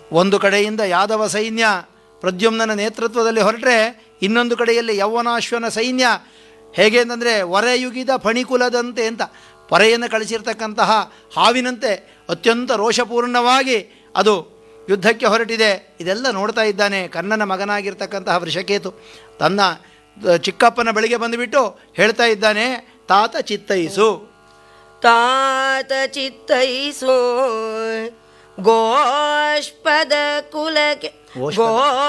ಒಂದು ಕಡೆಯಿಂದ ಯಾದವ ಸೈನ್ಯ ಪ್ರದ್ಯುಮ್ನನ ನೇತೃತ್ವದಲ್ಲಿ ಹೊರಟ್ರೆ ಇನ್ನೊಂದು ಕಡೆಯಲ್ಲಿ ಯೌವನಾಶ್ವನ ಸೈನ್ಯ ಹೇಗೆ ಅಂತಂದರೆ ಹೊರೆಯುಗಿದ ಫಣಿಕುಲದಂತೆ ಅಂತ ಪೊರೆಯನ್ನು ಕಳಿಸಿರ್ತಕ್ಕಂತಹ ಹಾವಿನಂತೆ ಅತ್ಯಂತ ರೋಷಪೂರ್ಣವಾಗಿ ಅದು ಯುದ್ಧಕ್ಕೆ ಹೊರಟಿದೆ ಇದೆಲ್ಲ ನೋಡ್ತಾ ಇದ್ದಾನೆ ಕರ್ಣನ ಮಗನಾಗಿರ್ತಕ್ಕಂತಹ ವೃಷಕೇತು ತನ್ನ ಅಹ್, ಚಿಕ್ಕಪ್ಪನ ಬಳಿಗೆ ಬಂದುಬಿಟ್ಟು ಹೇಳ್ತಾ ಇದ್ದಾನೆ ತಾತ ಚಿತ್ತೈಸು ತಾತ ಚಿತ್ತೈಸು ಗೋಷ್ಪದ ಕುಲಕ್ಕೆ ಗೋಷ್ಪದ. ಗೋ